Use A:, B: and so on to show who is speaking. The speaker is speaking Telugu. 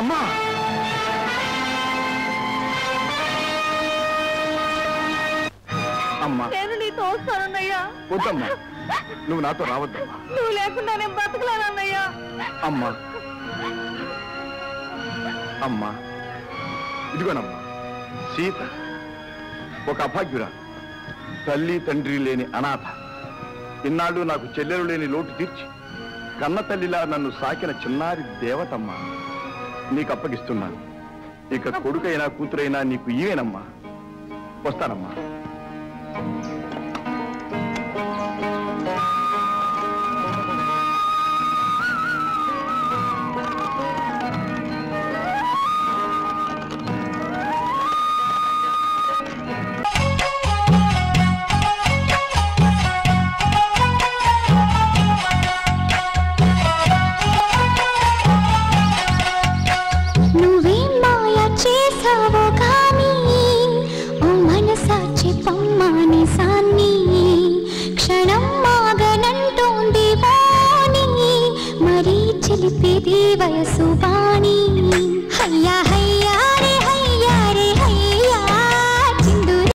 A: అమ్మా అమ్మా
B: నేను నీతో వస్తానన్నయ్యా
A: వద్దమ్మా నువ్వు నాతో రావద్దమ్మా
B: నువ్వు లేకుండా నేను బతకలేనన్నయ్యా
A: అమ్మా అమ్మా ఇదిగోనమ్మా సీత ఒక అభాగ్యురా తల్లి తండ్రి లేని అనాథ ఇన్నాళ్ళు నాకు చెల్లెలు లేని లోటు తీర్చి కన్న తల్లిలా నన్ను సాకిన చిన్నారి దేవతమ్మా నీకు అప్పగిస్తున్నాను ఇక కొడుకైనా కూతురైనా నీకు ఈవేనమ్మా వస్తానమ్మా